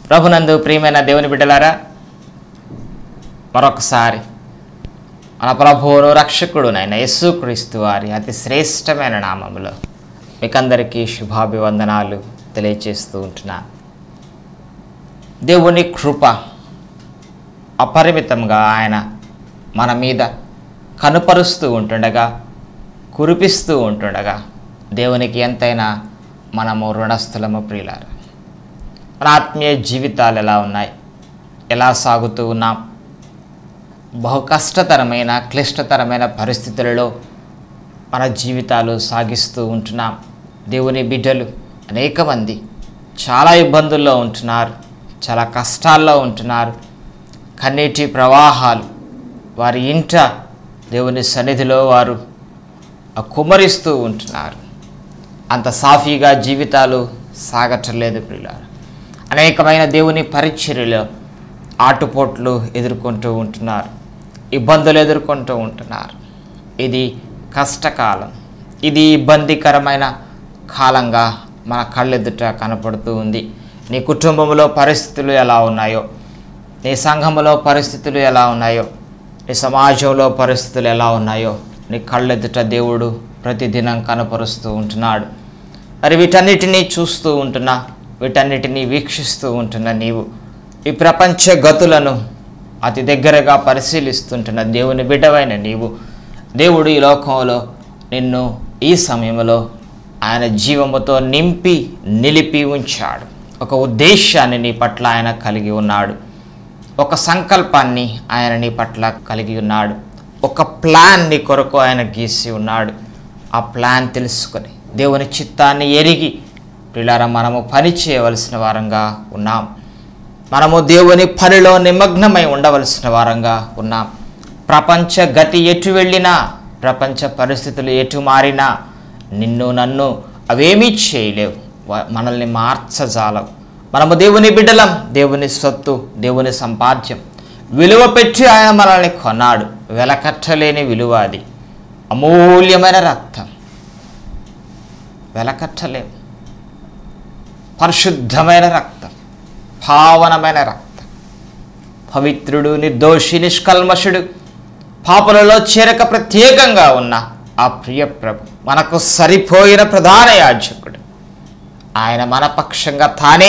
ప్రభునందు ప్రియమైన దేవుని బిడ్డలారా మరొకసారి మన ప్రభువును రక్షకుడు నాయన యేసుక్రీస్తు వారి అతి శ్రేష్టమైన నామములో మీకందరికీ శుభాభివందనాలు తెలియచేస్తూ ఉంటున్నాను దేవుని కృప అపరిమితంగా ఆయన మన మీద కనుపరుస్తూ ఉంటుండగా కురిపిస్తూ ఉంటుండగా దేవునికి ఎంతైనా మనము రుణస్థలము ప్రియులారు మన ఆత్మీయ జీవితాలు ఎలా ఉన్నాయి ఎలా సాగుతూ ఉన్నాం బహు కష్టతరమైన క్లిష్టతరమైన పరిస్థితులలో మన జీవితాలు సాగిస్తూ ఉంటున్నాం దేవుని బిడ్డలు అనేక మంది చాలా ఇబ్బందుల్లో ఉంటున్నారు చాలా కష్టాల్లో ఉంటున్నారు కన్నీటి ప్రవాహాలు వారి ఇంట దేవుని సన్నిధిలో వారు కుమ్మరిస్తూ ఉంటున్నారు అంత సాఫీగా జీవితాలు సాగట్లేదు ప్రియులారు అనేకమైన దేవుని పరిచర్యలో ఆటుపోట్లు ఎదుర్కొంటూ ఉంటున్నారు ఇబ్బందులు ఎదుర్కొంటూ ఉంటున్నారు ఇది కష్టకాలం ఇది ఇబ్బందికరమైన కాలంగా మన కళ్ళెదుట కనపడుతూ ఉంది నీ కుటుంబంలో పరిస్థితులు ఎలా ఉన్నాయో నీ సంఘంలో పరిస్థితులు ఎలా ఉన్నాయో నీ సమాజంలో పరిస్థితులు ఎలా ఉన్నాయో నీ కళ్ళెదుట దేవుడు ప్రతిదినం కనపరుస్తూ ఉంటున్నాడు మరి వీటన్నిటినీ చూస్తూ ఉంటున్నా వీటన్నిటినీ వీక్షిస్తూ ఉంటున్న నీవు ఈ ప్రపంచ గతులను అతి దగ్గరగా పరిశీలిస్తుంటున్న దేవుని బిడ్డవైన నీవు దేవుడు ఈ లోకంలో నిన్ను ఈ సమయంలో ఆయన జీవముతో నింపి నిలిపి ఉంచాడు ఒక ఉద్దేశాన్ని నీ పట్ల ఆయన కలిగి ఉన్నాడు ఒక సంకల్పాన్ని ఆయన నీ పట్ల కలిగి ఉన్నాడు ఒక ప్లాన్ నీ కొరకు ఆయన గీసి ఉన్నాడు ఆ ప్లాన్ తెలుసుకొని దేవుని చిత్తాన్ని ఎరిగి పిల్లరా మనము పని చేయవలసిన వారంగా ఉన్నాం మనము దేవుని పనిలో నిమగ్నమై ఉండవలసిన వారంగా ఉన్నాం ప్రపంచ గతి ఎటు వెళ్ళినా ప్రపంచ పరిస్థితులు ఎటు మారినా నిన్ను నన్ను అవేమీ చేయలేవు వ- మనల్ని మార్చజాలవు మనము దేవుని బిడ్డలం దేవుని సొత్తు దేవుని సంపాద్యం విలువ పెట్టి ఆయన మనల్ని కొన్నాడు వెలకట్టలేని విలువ అది అమూల్యమైన రక్తం వెలకట్టలేము పరిశుద్ధమైన రక్తం పావనమైన రక్తం పవిత్రుడు నిర్దోషి నిష్కల్మషుడు పాపలలో చేరక ప్రత్యేకంగా ఉన్న ఆ ప్రియ ప్రభు మనకు సరిపోయిన ప్రధాన యాజకుడు ఆయన మన పక్షంగా తానే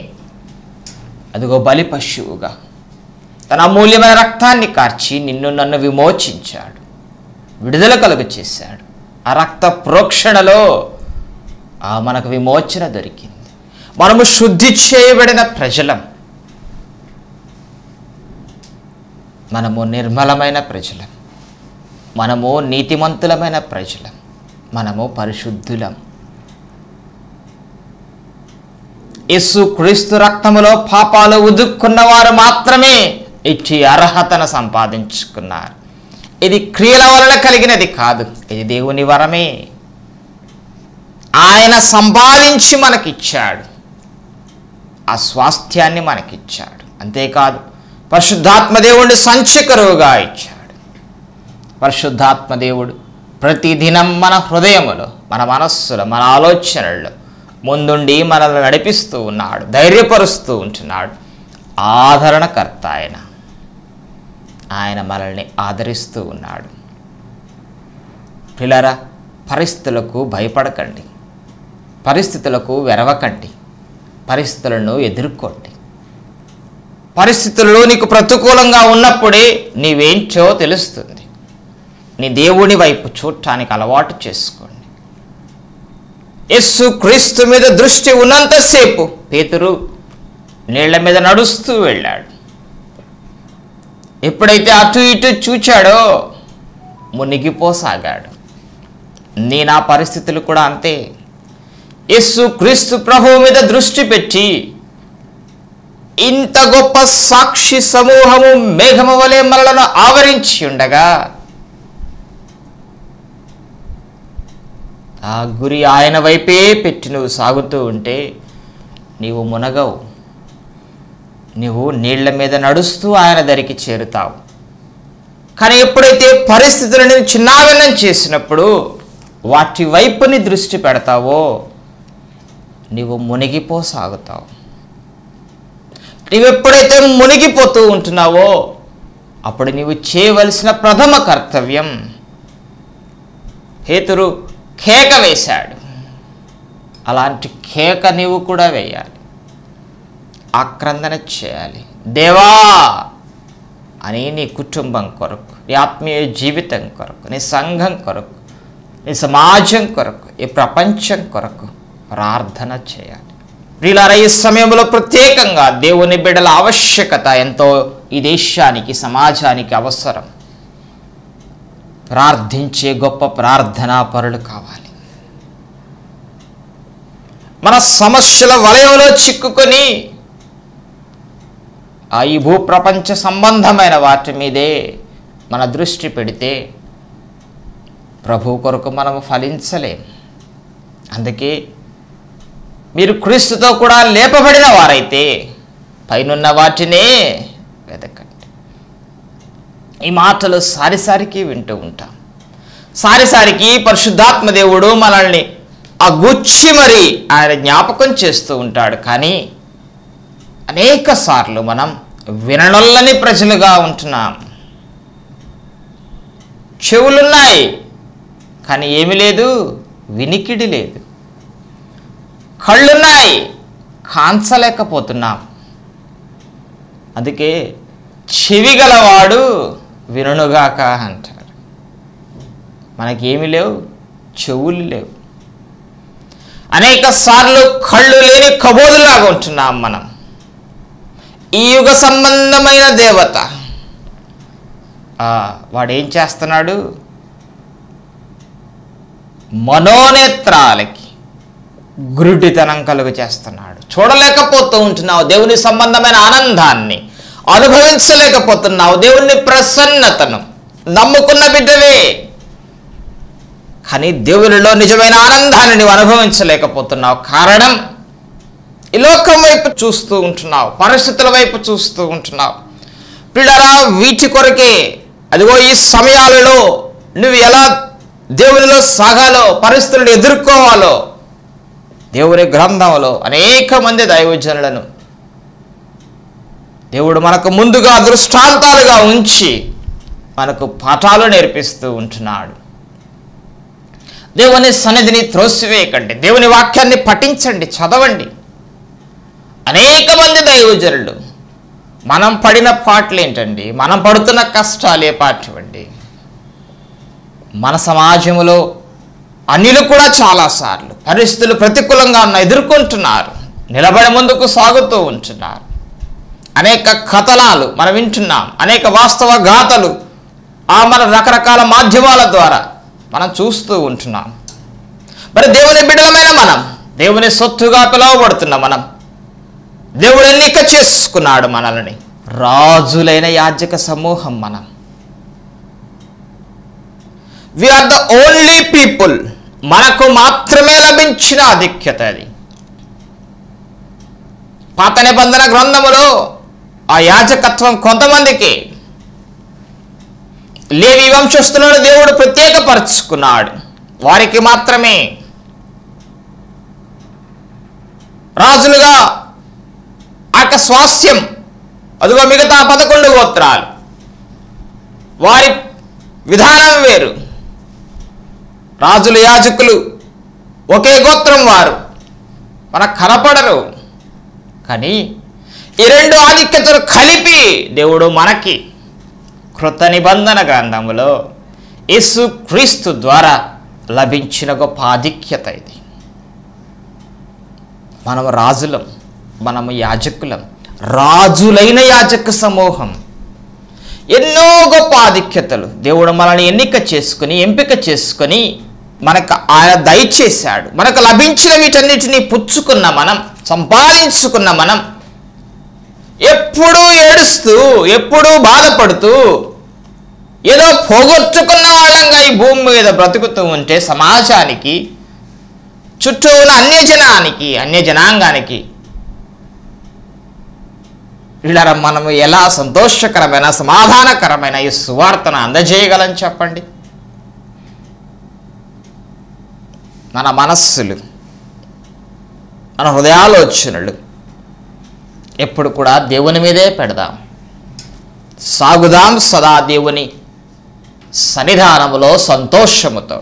అదిగో బలి పశువుగా తన అమూల్యమైన రక్తాన్ని కార్చి నిన్ను నన్ను విమోచించాడు విడుదల కలుగు చేశాడు ఆ రక్త ప్రోక్షణలో ఆ మనకు విమోచన దొరికింది మనము శుద్ధి చేయబడిన ప్రజలం మనము నిర్మలమైన ప్రజలం మనము నీతిమంతులమైన ప్రజలం మనము పరిశుద్ధులం యేసు క్రీస్తు రక్తములో పాపాలు ఉదుక్కున్న వారు మాత్రమే ఇట్టి అర్హతను సంపాదించుకున్నారు ఇది క్రియల వలన కలిగినది కాదు ఇది దేవుని వరమే ఆయన సంపాదించి మనకిచ్చాడు ఆ స్వాస్థ్యాన్ని మనకిచ్చాడు అంతేకాదు పరిశుద్ధాత్మ దేవుడిని సంచకరువుగా ఇచ్చాడు పరిశుద్ధాత్మ దేవుడు ప్రతిదినం మన హృదయములో మన మనస్సులో మన ఆలోచనల్లో ముందుండి మనల్ని నడిపిస్తూ ఉన్నాడు ధైర్యపరుస్తూ ఉంటున్నాడు ఆదరణకర్త ఆయన ఆయన మనల్ని ఆదరిస్తూ ఉన్నాడు పిల్లరా పరిస్థితులకు భయపడకండి పరిస్థితులకు వెరవకండి పరిస్థితులను ఎదుర్కోండి పరిస్థితుల్లో నీకు ప్రతికూలంగా ఉన్నప్పుడే నీవేంటో తెలుస్తుంది నీ దేవుని వైపు చూడటానికి అలవాటు చేసుకోండి యస్సు క్రీస్తు మీద దృష్టి ఉన్నంతసేపు పేతురు నీళ్ల మీద నడుస్తూ వెళ్ళాడు ఎప్పుడైతే అటు ఇటు చూచాడో మునిగిపోసాగాడు నీ నా పరిస్థితులు కూడా అంతే యేసు క్రీస్తు ప్రభువు మీద దృష్టి పెట్టి ఇంత గొప్ప సాక్షి సమూహము మేఘము వలె మనలను ఆవరించి ఉండగా ఆ గురి ఆయన వైపే పెట్టి నువ్వు సాగుతూ ఉంటే నీవు మునగవు నువ్వు నీళ్ల మీద నడుస్తూ ఆయన దరికి చేరుతావు కానీ ఎప్పుడైతే పరిస్థితులను చిన్నాభిన్నం చేసినప్పుడు వాటి వైపుని దృష్టి పెడతావో నీవు మునిగిపోసాగుతావు నీవెప్పుడైతే మునిగిపోతూ ఉంటున్నావో అప్పుడు నీవు చేయవలసిన ప్రథమ కర్తవ్యం హేతురు కేక వేశాడు అలాంటి కేక నీవు కూడా వేయాలి ఆక్రందన చేయాలి దేవా అని నీ కుటుంబం కొరకు నీ ఆత్మీయ జీవితం కొరకు నీ సంఘం కొరకు నీ సమాజం కొరకు ఈ ప్రపంచం కొరకు ప్రార్థన చేయాలి ప్రియులారా ఈ సమయంలో ప్రత్యేకంగా దేవుని బిడ్డల ఆవశ్యకత ఎంతో ఈ దేశానికి సమాజానికి అవసరం ప్రార్థించే గొప్ప ప్రార్థనా పరులు కావాలి మన సమస్యల వలయంలో చిక్కుకొని ఆ ఈ భూప్రపంచ సంబంధమైన వాటి మీదే మన దృష్టి పెడితే ప్రభు కొరకు మనము ఫలించలేం అందుకే మీరు క్రీస్తుతో కూడా లేపబడిన వారైతే పైనున్న వాటినే వెతకండి ఈ మాటలు సారిసారికి వింటూ ఉంటాం సారిసారికి పరిశుద్ధాత్మ దేవుడు మనల్ని ఆ గుచ్చి మరి ఆయన జ్ఞాపకం చేస్తూ ఉంటాడు కానీ అనేక సార్లు మనం విననొల్లని ప్రజలుగా ఉంటున్నాం చెవులున్నాయి కానీ ఏమి లేదు వినికిడి లేదు కళ్ళున్నాయి కాంచలేకపోతున్నాం అందుకే చెవి గలవాడు వినుగాక అంటారు మనకేమి లేవు చెవులు లేవు అనేక సార్లు కళ్ళు లేని కబోదులాగా ఉంటున్నాం మనం ఈ యుగ సంబంధమైన దేవత ఆ, వాడు ఏం చేస్తున్నాడు మనోనేత్రాలకి గురుడితనం కలుగు చేస్తున్నాడు చూడలేకపోతూ ఉంటున్నావు దేవుని సంబంధమైన ఆనందాన్ని అనుభవించలేకపోతున్నావు దేవుని ప్రసన్నతను నమ్ముకున్న బిడ్డవే కానీ దేవునిలో నిజమైన ఆనందాన్ని నువ్వు అనుభవించలేకపోతున్నావు కారణం ఈ లోకం వైపు చూస్తూ ఉంటున్నావు పరిస్థితుల వైపు చూస్తూ ఉంటున్నావు పిల్లరా వీటి కొరకే అదిగో ఈ సమయాలలో నువ్వు ఎలా దేవునిలో సాగాలో పరిస్థితులను ఎదుర్కోవాలో దేవుని గ్రంథంలో అనేక మంది దైవజనులను దేవుడు మనకు ముందుగా దృష్టాంతాలుగా ఉంచి మనకు పాఠాలు నేర్పిస్తూ ఉంటున్నాడు దేవుని సన్నిధిని త్రోసివేయకండి దేవుని వాక్యాన్ని పఠించండి చదవండి అనేక మంది దైవజనులు మనం పడిన పాటలు ఏంటండి మనం పడుతున్న కష్టాలే పాటివ్వండి మన సమాజంలో అన్యులు కూడా చాలాసార్లు పరిస్థితులు ప్రతికూలంగా ఉన్న ఎదుర్కొంటున్నారు నిలబడి ముందుకు సాగుతూ ఉంటున్నారు అనేక కథనాలు మనం వింటున్నాం అనేక వాస్తవ గాథలు ఆ మన రకరకాల మాధ్యమాల ద్వారా మనం చూస్తూ ఉంటున్నాం మరి దేవుని బిడ్డలమైన మనం దేవుని సొత్తుగా పిలువబడుతున్న మనం దేవుడు ఎన్నిక చేసుకున్నాడు మనల్ని రాజులైన యాజక సమూహం మనం ఆర్ ద ఓన్లీ పీపుల్ మనకు మాత్రమే లభించిన ఆధిక్యత అది పాత నిబంధన గ్రంథములో ఆ యాజకత్వం కొంతమందికి లేవి వంశస్థులను దేవుడు ప్రత్యేకపరుచుకున్నాడు వారికి మాత్రమే రాజులుగా ఆ యొక్క స్వాస్థ్యం అదిగో మిగతా పదకొండు గోత్రాలు వారి విధానం వేరు రాజులు యాజకులు ఒకే గోత్రం వారు మనకు కనపడరు కానీ ఈ రెండు ఆధిక్యతలు కలిపి దేవుడు మనకి కృత నిబంధన గ్రంథములో యేసు క్రీస్తు ద్వారా లభించిన గొప్ప ఆధిక్యత ఇది మనము రాజులం మనము యాజకులం రాజులైన యాజక సమూహం ఎన్నో గొప్ప ఆధిక్యతలు దేవుడు మనల్ని ఎన్నిక చేసుకుని ఎంపిక చేసుకొని మనకు ఆయన దయచేశాడు మనకు లభించిన వీటన్నిటిని పుచ్చుకున్న మనం సంపాదించుకున్న మనం ఎప్పుడూ ఏడుస్తూ ఎప్పుడూ బాధపడుతూ ఏదో పోగొట్టుకున్న వాళ్ళంగా ఈ భూమి మీద బ్రతుకుతూ ఉంటే సమాజానికి చుట్టూ ఉన్న అన్యజనానికి అన్యజనాంగానికి ఇలా మనము ఎలా సంతోషకరమైన సమాధానకరమైన ఈ సువార్తను అందజేయగలం చెప్పండి మన మనస్సులు మన హృదయాలోచనలు ఎప్పుడు కూడా దేవుని మీదే పెడదాం సాగుదాం సదా దేవుని సన్నిధానములో సంతోషముతో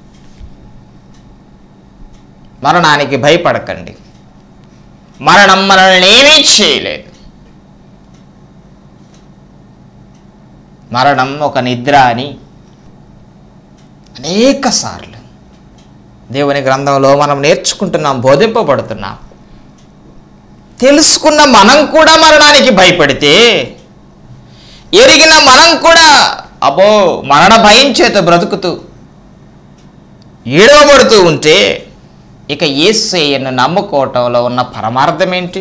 మరణానికి భయపడకండి మరణం మనల్ని ఏమీ చేయలేదు మరణం ఒక నిద్ర అని అనేక సార్లు దేవుని గ్రంథంలో మనం నేర్చుకుంటున్నాం బోధింపబడుతున్నాం తెలుసుకున్న మనం కూడా మరణానికి భయపడితే ఎరిగిన మనం కూడా అబ్బో మరణ భయం చేత బ్రతుకుతూ ఏడవబడుతూ ఉంటే ఇక ఏసయ్యను నమ్ముకోవటంలో ఉన్న పరమార్థం ఏంటి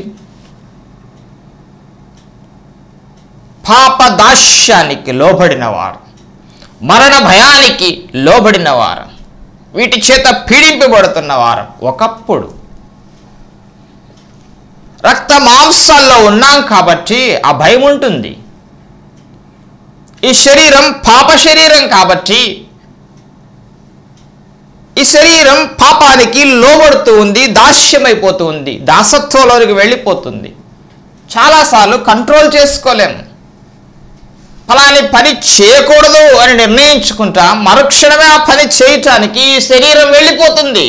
పాప దాస్యానికి లోబడినవారు మరణ భయానికి లోబడినవారు వీటి చేత పీడింపబడుతున్నవారు ఒకప్పుడు రక్త మాంసాల్లో ఉన్నాం కాబట్టి ఆ భయం ఉంటుంది ఈ శరీరం పాప శరీరం కాబట్టి ఈ శరీరం పాపానికి లోబడుతూ ఉంది దాస్యమైపోతూ ఉంది దాసత్వంలోనికి వెళ్ళిపోతుంది చాలాసార్లు కంట్రోల్ చేసుకోలేము ఫలాని పని చేయకూడదు అని నిర్ణయించుకుంటా మరుక్షణమే ఆ పని చేయటానికి ఈ శరీరం వెళ్ళిపోతుంది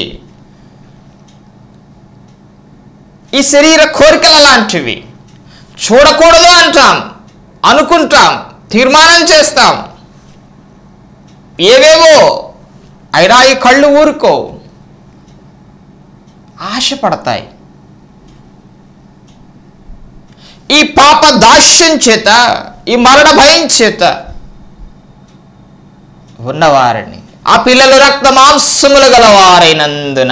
ఈ శరీర కోరికలు లాంటివి చూడకూడదు అంటాం అనుకుంటాం తీర్మానం చేస్తాం ఏవేవో అయినా ఈ కళ్ళు ఊరుకో ఆశపడతాయి ఈ పాప దాస్యం చేత ఈ మరణ భయం చేత ఉన్నవారిని ఆ పిల్లలు రక్త మాంసములు గలవారైనందున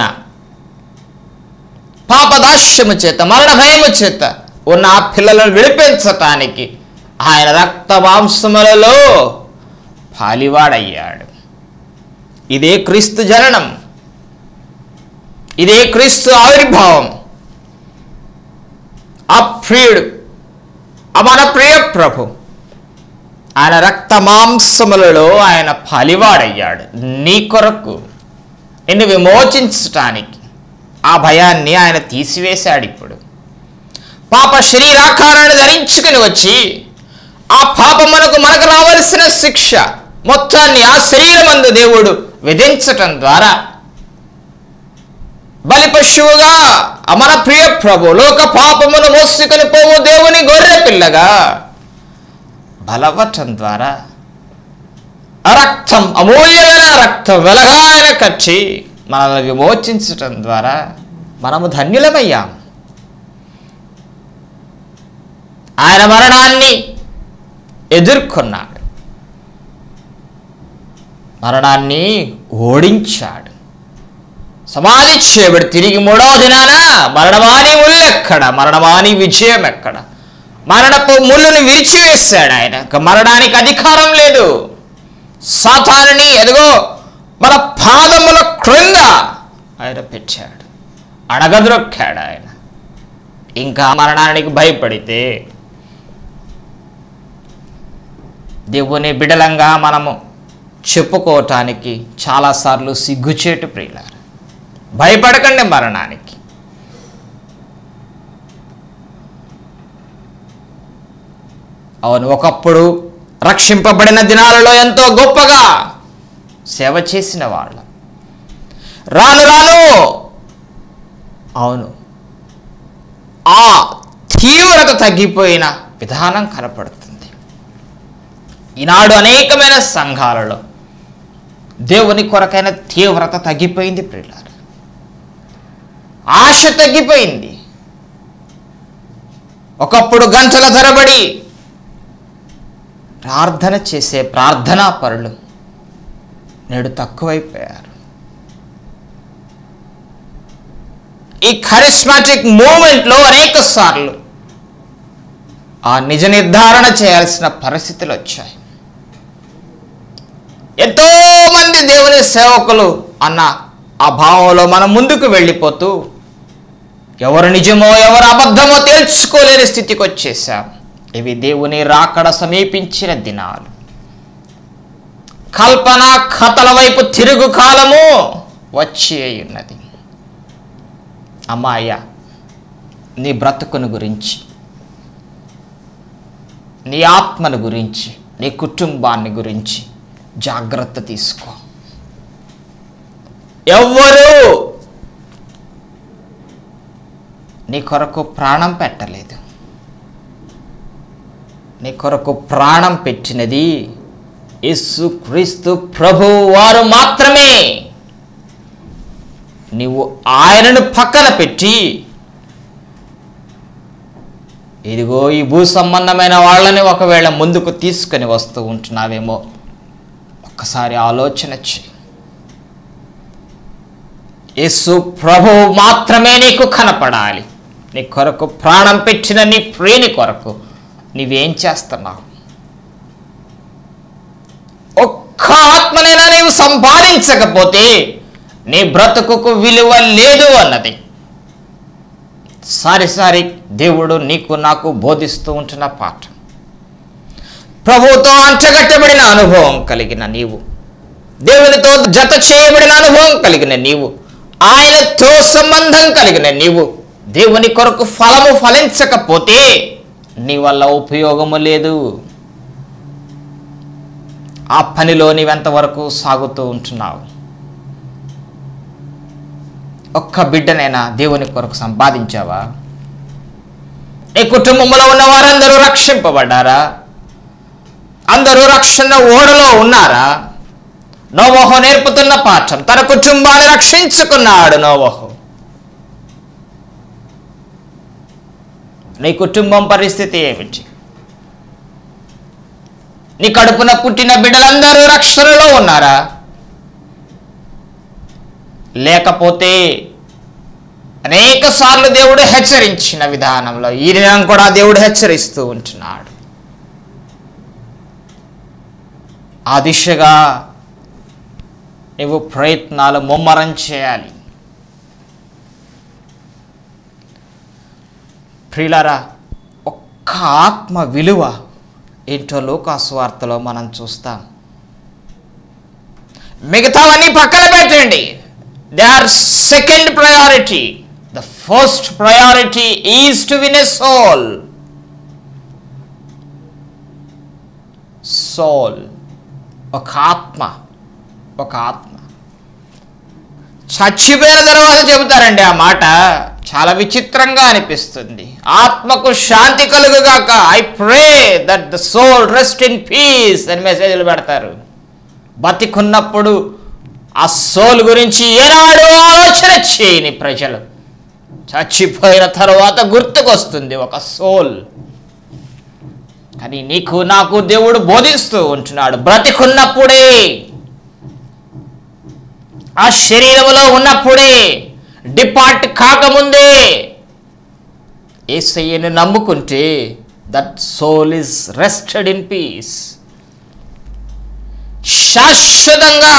పాప దాస్యము చేత మరణ భయము చేత ఉన్న ఆ పిల్లలను విడిపించటానికి ఆయన రక్త మాంసములలో పాలివాడయ్యాడు ఇదే క్రీస్తు జననం ఇదే క్రీస్తు ఆవిర్భావం ఆ ప్రియుడు ఆ మన ప్రియ ప్రభు ఆయన రక్త మాంసములలో ఆయన ఫలివాడయ్యాడు నీ కొరకు నిన్ను విమోచించటానికి ఆ భయాన్ని ఆయన తీసివేశాడు ఇప్పుడు పాప శరీరాకారాన్ని ధరించుకుని వచ్చి ఆ పాపమునకు మనకు రావలసిన శిక్ష మొత్తాన్ని ఆ శరీరమందు దేవుడు విధించటం ద్వారా బలి పశువుగా అమర ప్రియ ప్రభు లోక పాపమును మోసుకొని పోవు దేవుని గొర్రె పిల్లగా బలవటం ద్వారా ఆ రక్తం అమూల్యమైన రక్తం వెలగాయన కచ్చి మనల్ని విమోచించటం ద్వారా మనము ధన్యులమయ్యాం ఆయన మరణాన్ని ఎదుర్కొన్నాడు మరణాన్ని ఓడించాడు సమాధి చేయబడి తిరిగి మూడవ దినాన మరణమాని ముల్లెక్కడ మరణమాని విజయం ఎక్కడ మరణపు ముళ్ళుని విరిచివేశాడు ఆయన ఇక మరణానికి అధికారం లేదు సాతానుని ఎదుగో మన పాదముల క్రింద ఆయన పెట్టాడు అణగద్రొక్కాడు ఆయన ఇంకా మరణానికి భయపడితే దేవుని బిడలంగా మనము చెప్పుకోవటానికి చాలాసార్లు సిగ్గుచేటు ప్రియులారు భయపడకండి మరణానికి అవును ఒకప్పుడు రక్షింపబడిన దినాలలో ఎంతో గొప్పగా సేవ చేసిన వాళ్ళం రాను రాను అవును ఆ తీవ్రత తగ్గిపోయిన విధానం కనపడుతుంది ఈనాడు అనేకమైన సంఘాలలో దేవుని కొరకైన తీవ్రత తగ్గిపోయింది ప్రియులారు ఆశ తగ్గిపోయింది ఒకప్పుడు గంటల తరబడి ప్రార్థన చేసే ప్రార్థనా పరులు నేడు తక్కువైపోయారు ఈ కరిస్మాటిక్ మూమెంట్లో అనేక సార్లు ఆ నిజ నిర్ధారణ చేయాల్సిన పరిస్థితులు వచ్చాయి ఎంతో మంది దేవుని సేవకులు అన్న ఆ భావంలో మనం ముందుకు వెళ్ళిపోతూ ఎవరు నిజమో ఎవరు అబద్ధమో తేల్చుకోలేని స్థితికి వచ్చేసాం ఇవి దేవుని రాకడ సమీపించిన దినాలు కల్పన కథల వైపు తిరుగు కాలము వచ్చి ఉన్నది అమ్మాయ్య నీ బ్రతుకును గురించి నీ ఆత్మను గురించి నీ కుటుంబాన్ని గురించి జాగ్రత్త తీసుకో ఎవ్వరూ నీ కొరకు ప్రాణం పెట్టలేదు నీ కొరకు ప్రాణం పెట్టినది యేసు క్రీస్తు ప్రభు వారు మాత్రమే నీవు ఆయనను పక్కన పెట్టి ఇదిగో ఈ భూ సంబంధమైన వాళ్ళని ఒకవేళ ముందుకు తీసుకొని వస్తూ ఉంటున్నావేమో ఒక్కసారి ఆలోచన చెయ్యి యేసు ప్రభు మాత్రమే నీకు కనపడాలి నీ కొరకు ప్రాణం పెట్టిన నీ ప్రియుని కొరకు నీవేం చేస్తున్నావు ఒక్క ఆత్మనైనా నీవు సంపాదించకపోతే నీ బ్రతుకుకు విలువ లేదు అన్నది సారి సారి దేవుడు నీకు నాకు బోధిస్తూ ఉంటున్న పాఠం ప్రభువుతో అంటగట్టబడిన అనుభవం కలిగిన నీవు దేవునితో జత చేయబడిన అనుభవం కలిగిన నీవు ఆయనతో సంబంధం కలిగిన నీవు దేవుని కొరకు ఫలము ఫలించకపోతే నీ వల్ల ఉపయోగము లేదు ఆ పనిలో నీవెంతవరకు సాగుతూ ఉంటున్నావు ఒక్క బిడ్డనైనా దేవుని కొరకు సంపాదించావా నీ కుటుంబంలో ఉన్న వారందరూ రక్షింపబడ్డారా అందరూ రక్షణ ఓడలో ఉన్నారా నోవహో నేర్పుతున్న పాఠం తన కుటుంబాన్ని రక్షించుకున్నాడు నోవహో నీ కుటుంబం పరిస్థితి ఏమిటి నీ కడుపున పుట్టిన బిడ్డలందరూ రక్షణలో ఉన్నారా లేకపోతే అనేక సార్లు దేవుడు హెచ్చరించిన విధానంలో ఈ దినం కూడా దేవుడు హెచ్చరిస్తూ ఉంటున్నాడు ఆ దిశగా నువ్వు ప్రయత్నాలు ముమ్మరం చేయాలి ప్రియులారా ఒక్క ఆత్మ విలువ ఏంటో లోకాస్వార్తలో మనం చూస్తాం మిగతావన్నీ పక్కన పెట్టండి they are second priority the first priority is to win a soul soul ఒక ఆత్మ ఒక ఆత్మ చచ్చిపోయిన తర్వాత చెబుతారండి ఆ మాట చాలా విచిత్రంగా అనిపిస్తుంది ఆత్మకు శాంతి కలుగుగాక I pray that the soul rest in peace అని మెసేజ్లు పెడతారు బతికున్నప్పుడు ఆ సోల్ గురించి ఏనాడు ఆలోచన చేయని ప్రజలు చచ్చిపోయిన తర్వాత గుర్తుకొస్తుంది ఒక సోల్ కానీ నీకు నాకు దేవుడు బోధిస్తూ ఉంటున్నాడు బ్రతికున్నప్పుడే ఆ శరీరంలో ఉన్నప్పుడే డిపార్ట్ కాకముందే ఏసయ్యను నమ్ముకుంటే that soul is rested in peace శాశ్వతంగా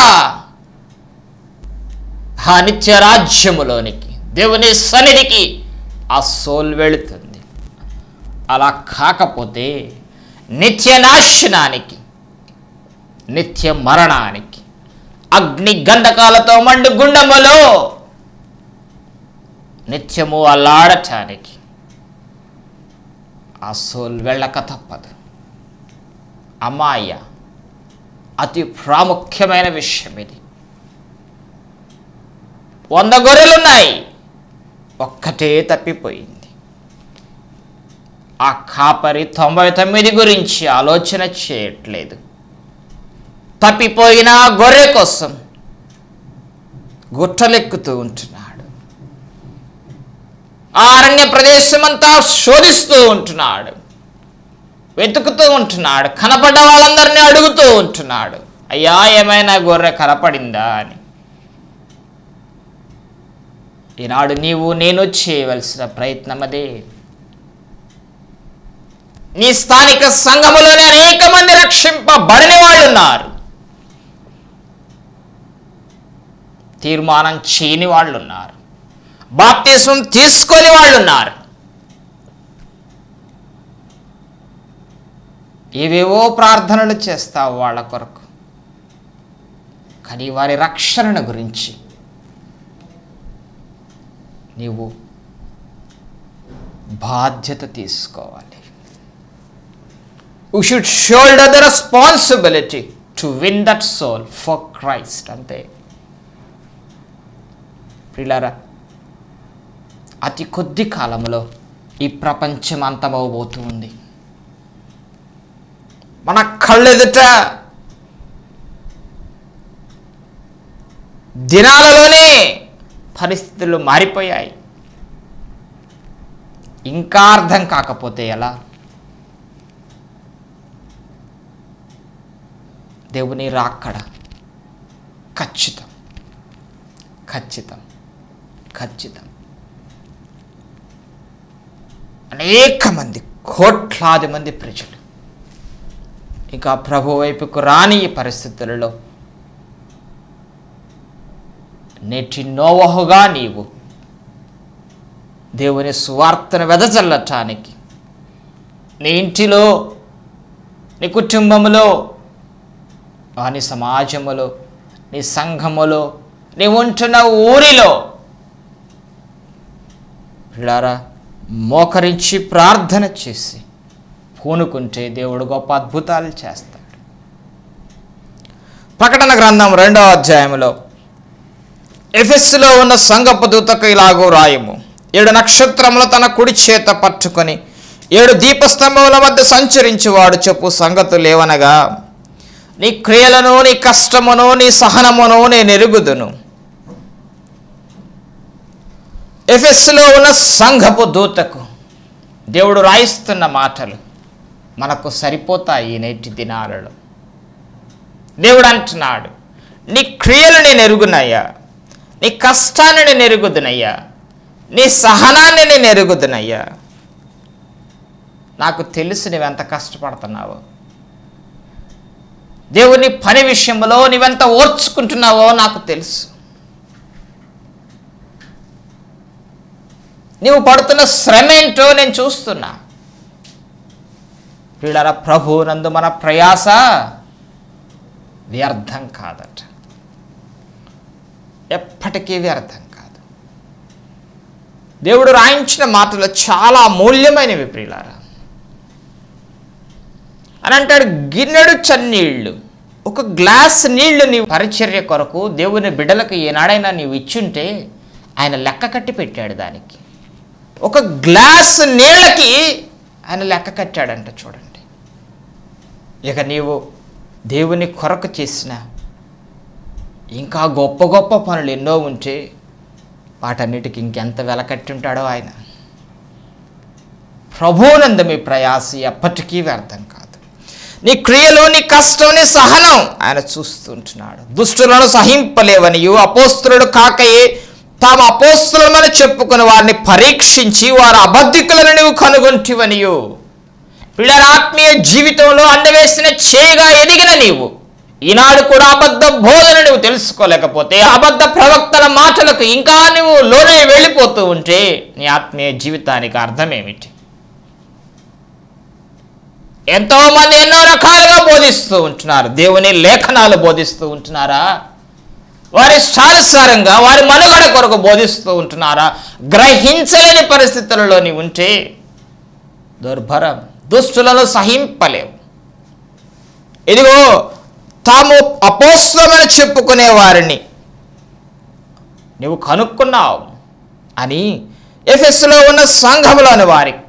ఆ నిత్య రాజ్యములోనికి దేవుని సన్నిధికి ఆ సోల్ వెళుతుంది అలా కాకపోతే నిత్య నాశనానికి నిత్య మరణానికి అగ్ని గంధకాలతో మండు గుండములో నిత్యము అల్లాడటానికి ఆ సోల్ వెళ్ళక తప్పదు అమ్మాయ అతి ప్రాముఖ్యమైన విషయం ఇది వంద గొర్రెలున్నాయి ఒక్కటే తప్పిపోయింది ఆ కాపరి తొంభై తొమ్మిది గురించి ఆలోచన చేయట్లేదు తప్పిపోయిన ఆ గొర్రె కోసం గుట్టలెక్కుతూ ఉంటున్నాడు ఆ అరణ్య ప్రదేశమంతా శోధిస్తూ ఉంటున్నాడు వెతుకుతూ ఉంటున్నాడు కనపడ్డ వాళ్ళందరినీ అడుగుతూ ఉంటున్నాడు అయ్యా ఏమైనా గొర్రె కనపడిందా అని ఈనాడు నీవు నేను చేయవలసిన ప్రయత్నం అదే నీ స్థానిక సంఘములోనే అనేక మంది రక్షింపబడిన వాళ్ళు ఉన్నారు తీర్మానం చేయని వాళ్ళు ఉన్నారు బాప్తిసం తీసుకొని వాళ్ళు ఉన్నారు ఏవేవో ప్రార్థనలు చేస్తావు వాళ్ళ కొరకు కానీ వారి రక్షణను గురించి నీవు బాధ్యత తీసుకోవాలి you should shoulder the responsibility to win that soul for Christ అంతే ప్రిలారా అతి కొద్ది కాలంలో ఈ ప్రపంచం అంతమవబోతూ ఉంది మన కళ్ళెదుట దినాలలోనే పరిస్థితులు మారిపోయాయి ఇంకా అర్థం కాకపోతే ఎలా దేవుని రాక్కడ ఖచ్చితం ఖచ్చితం ఖచ్చితం అనేక మంది కోట్లాది మంది ప్రజలు ఇంకా ప్రభు వైపుకు రాని ఈ పరిస్థితులలో నేటి నోవహుగా నీవు దేవుని సువార్తను వెదజల్లటానికి నీ ఇంటిలో నీ కుటుంబంలో ఆ నీ సమాజములో నీ సంఘములో నీ ఉంటున్న ఊరిలో పిల్లారా మోకరించి ప్రార్థన చేసి పూనుకుంటే దేవుడు గొప్ప అద్భుతాలు చేస్తాడు ప్రకటన గ్రంథం రెండో అధ్యాయంలో ఎఫెస్సులో ఉన్న సంగపు దూతకు ఇలాగో రాయము ఏడు నక్షత్రములు తన కుడి చేత పట్టుకొని ఏడు దీపస్తంభముల మధ్య సంచరించువాడు చెప్పు సంగతులు ఏవనగా నీ క్రియలను నీ కష్టమును నీ సహనమును నేను ఎరుగుదును ఎఫెస్లో ఉన్న సంఘపు దూతకు దేవుడు రాయిస్తున్న మాటలు మనకు సరిపోతాయి ఈ నేటి దినాలలో దేవుడు అంటున్నాడు నీ క్రియలు నేను ఎరుగునయ్యా నీ కష్టాన్ని నేను ఎరుగుదునయ్యా నీ సహనాన్ని నేను ఎరుగుదునయ్యా నాకు తెలుసు నువ్వెంత కష్టపడుతున్నావో దేవుని పని విషయంలో నువ్వెంత ఓర్చుకుంటున్నావో నాకు తెలుసు నీవు పడుతున్న శ్రమ ఏంటో నేను చూస్తున్నా వీళ్ళ ప్రభు నందు మన ప్రయాస వ్యర్థం కాదట ఎప్పటికీ వ్యర్థం కాదు దేవుడు రాయించిన మాటలు చాలా అమూల్యమైనవి ప్రియులారా అని అంటాడు గిన్నెడు చన్నీళ్ళు ఒక గ్లాస్ నీళ్లు నీ పరిచర్య కొరకు దేవుని బిడ్డలకు ఏనాడైనా నీవు ఇచ్చుంటే ఆయన లెక్క కట్టి పెట్టాడు దానికి ఒక గ్లాస్ నీళ్ళకి ఆయన లెక్క కట్టాడంట చూడండి ఇక నీవు దేవుని కొరకు చేసిన ఇంకా గొప్ప గొప్ప పనులు ఎన్నో ఉంటే వాటన్నిటికి ఇంకెంత వెల కట్టి ఉంటాడో ఆయన ప్రభువునందు మీ ప్రయాస ఎప్పటికీ వ్యర్థం కాదు నీ క్రియలు నీ కష్టం నీ సహనం ఆయన చూస్తుంటున్నాడు దుష్టులను సహింపలేవనియు అపోస్తులుడు కాకయే తాము అపోస్తులమని చెప్పుకుని వారిని పరీక్షించి వారు అబద్ధికులను నువ్వు కనుగొంటివనియు పిల్లల ఆత్మీయ జీవితంలో అందవేసిన చేయగా ఎదిగిన నీవు ఈనాడు కూడా అబద్ధ బోధన నువ్వు తెలుసుకోలేకపోతే అబద్ధ ప్రవక్తల మాటలకు ఇంకా నువ్వు లోనే వెళ్ళిపోతూ ఉంటే నీ ఆత్మీయ జీవితానికి అర్థం ఏమిటి ఎంతో మంది ఎన్నో రకాలుగా బోధిస్తూ ఉంటున్నారు దేవుని లేఖనాలు బోధిస్తూ ఉంటున్నారా వారి ఇష్టానుసారంగా వారి మనుగడ కొరకు బోధిస్తూ ఉంటున్నారా గ్రహించలేని పరిస్థితులలో నీవు ఉంటే దుర్భరం దుష్టులను సహింపలేవు ఇదిగో తాము అపోస్తమని చెప్పుకునే వారిని నువ్వు కనుక్కున్నావు అని ఎఫెస్లో ఉన్న సంఘములోని వారికి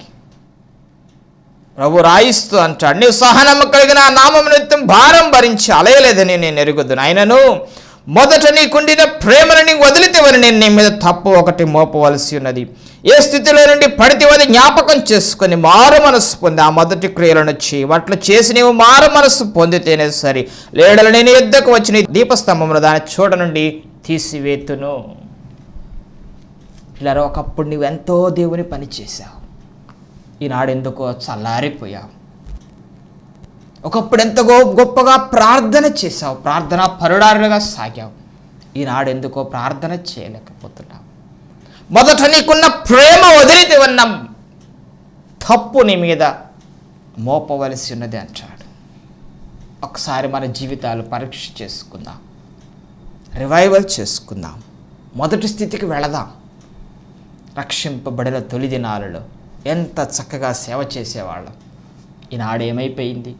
ప్రభు రాయిస్తూ అంటాడు నీవు సహనము కలిగిన ఆ నామం నిత్యం భారం భరించి అలయలేదని నేను ఎరుగుదును ఆయనను మొదట నీకుండిన ప్రేమను నీకు వదిలితేవని నేను నీ మీద తప్పు ఒకటి మోపవలసి ఉన్నది ఏ స్థితిలో నుండి పడితేవది జ్ఞాపకం చేసుకొని మారు మనస్సు పొంది ఆ మొదటి క్రియలను చేయి వాటిలో చేసి నీవు మారు మనస్సు పొందితేనే సరి లేడలు నేను యుద్ధకు వచ్చిన దీపస్తంభంలో దాని చూడ నుండి తీసివేతును ఇలా ఒకప్పుడు నువ్వు ఎంతో దేవుని పని చేశావు ఈనాడు ఎందుకో చల్లారిపోయావు ఒకప్పుడు ఎంతో గొ- గొప్పగా ప్రార్థన చేశావు ప్రార్థన పరుడారులుగా సాగావు ఈనాడు ఎందుకో ప్రార్థన చేయలేకపోతున్నావు మొదట నీకున్న ప్రేమ వదిలితే ఉన్న తప్పు నీ మీద మోపవలసి ఉన్నది అంటాడు ఒకసారి మన జీవితాలు పరీక్ష చేసుకుందాం రివైవల్ చేసుకుందాం మొదటి స్థితికి వెళదాం రక్షింపబడిన తొలి దినాలలో ఎంత చక్కగా సేవ చేసేవాళ్ళం ఈనాడు ఏమైపోయింది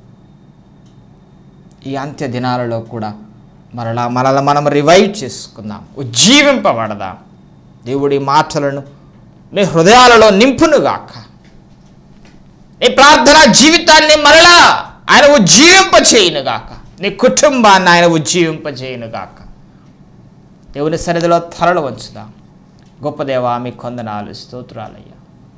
ఈ అంత్య దినాలలో కూడా మరలా మనల్ని మనం రివైవ్ చేసుకుందాం ఉజ్జీవింపబడదాం దేవుడి మాటలను మీ హృదయాలలో నింపునుగాక నీ ప్రార్థన జీవితాన్ని మరలా ఆయన ఉజ్జీవింప చేయనుగాక నీ కుటుంబాన్ని ఆయన ఉజ్జీవింప చేయనుగాక దేవుని సన్నిధిలో తలలు వంచుదాం గొప్ప దేవా మీ కొందనాలు స్తోత్రాలయ్యా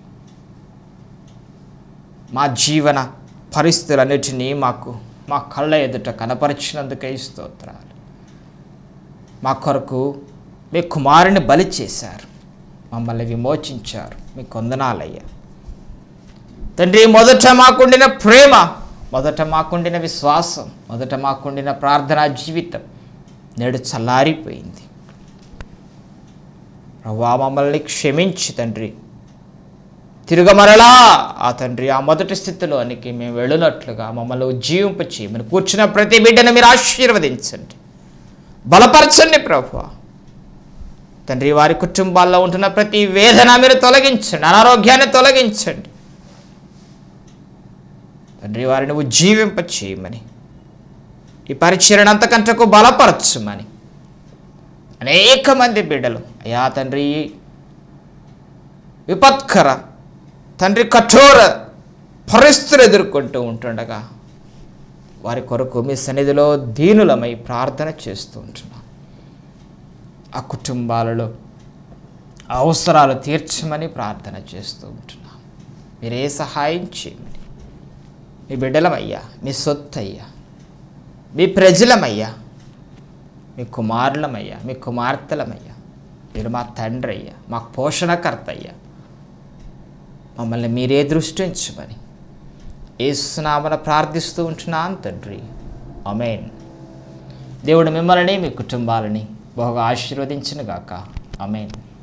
మా జీవన పరిస్థితులన్నిటినీ మాకు మా కళ్ళ ఎదుట కనపరిచినందుకై స్తోత్రాలు మా కొరకు మీ కుమారుని బలి చేశారు మమ్మల్ని విమోచించారు మీ కొందనాలయ్యా తండ్రి మొదట మాకుండిన ప్రేమ మొదట మాకుండిన విశ్వాసం మొదట మాకుండిన ప్రార్థనా జీవితం నేడు చల్లారిపోయింది ప్రభా మమ్మల్ని క్షమించి తండ్రి తిరగమరలా ఆ తండ్రి ఆ మొదటి స్థితిలోనికి మేము వెళ్ళినట్లుగా మమ్మల్ని ఉజ్జీవింప చేయమని కూర్చున్న ప్రతి బిడ్డను మీరు ఆశీర్వదించండి బలపరచండి ప్రభు తండ్రి వారి కుటుంబాల్లో ఉంటున్న ప్రతి వేదన మీరు తొలగించండి అనారోగ్యాన్ని తొలగించండి తండ్రి వారిని ఉజ్జీవింప చేయమని ఈ పరిచయను అంతకంటకు బలపరచమని అనేక మంది బిడ్డలు అయ్యా తండ్రి విపత్కర తండ్రి కఠోర పరిస్థితులు ఎదుర్కొంటూ ఉంటుండగా వారి కొరకు మీ సన్నిధిలో దీనులమై ప్రార్థన చేస్తూ ఉంటున్నాం ఆ కుటుంబాలలో అవసరాలు తీర్చమని ప్రార్థన చేస్తూ ఉంటున్నాం మీరే సహాయం చేయమని మీ బిడ్డలమయ్యా మీ సొత్తు అయ్యా మీ ప్రజలమయ్యా మీ కుమారులమయ్యా మీ కుమార్తెలమయ్యా మీరు మా తండ్రి అయ్యా మా పోషణకర్త అయ్యా మమ్మల్ని మీరే దృష్టించమని ఏసునామన ప్రార్థిస్తూ ఉంటున్నాను తండ్రి అమేన్ దేవుడు మిమ్మల్ని మీ కుటుంబాలని బహుగా ఆశీర్వదించిన గాక అమేన్